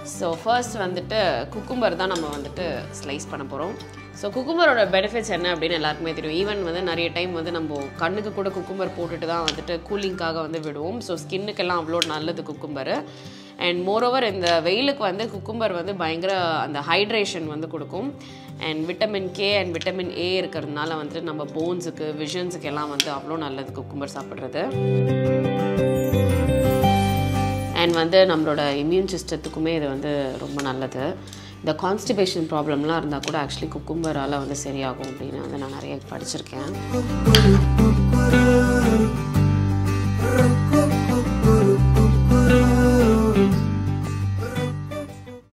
so first வந்துட்டு cucumber தான் நம்ம வந்துட்டு ஸ்லைஸ் பண்ண போகிறோம் ஸோ குக்கும்பரோட பெனிஃபிட்ஸ் என்ன அப்படின்னு எல்லாருக்குமே தெரியும் ஈவன் வந்து நிறைய டைம் வந்து நம்ம கண்ணுக்கு கூட குக்கும்பர் போட்டுட்டு தான் வந்துட்டு கூலிங்காக வந்து விடுவோம் ஸோ ஸ்கின்னுக்கெல்லாம் அவ்வளோ நல்லது குக்கும்பர் அண்ட் மோரோவர் இந்த வெயிலுக்கு வந்து குக்கும்பர் வந்து பயங்கர அந்த ஹைட்ரேஷன் வந்து கொடுக்கும் and vitamin K and vitamin A இருக்கிறதுனால வந்துட்டு நம்ம போன்ஸுக்கு விஷன்ஸுக்கு எல்லாம் வந்து அவ்வளோ நல்லது குக்கும்பர் சாப்பிட்றது அண்ட் வந்து நம்மளோட இம்யூன் சிஸ்டத்துக்குமே இது வந்து ரொம்ப நல்லது இந்த கான்ஸ்டிபேஷன் ப்ராப்ளம்லாம் இருந்தால் கூட ஆக்சுவலி குக்கும்பரால் வந்து சரியாகும் அப்படின்னு வந்து நான் நிறைய படிச்சிருக்கேன்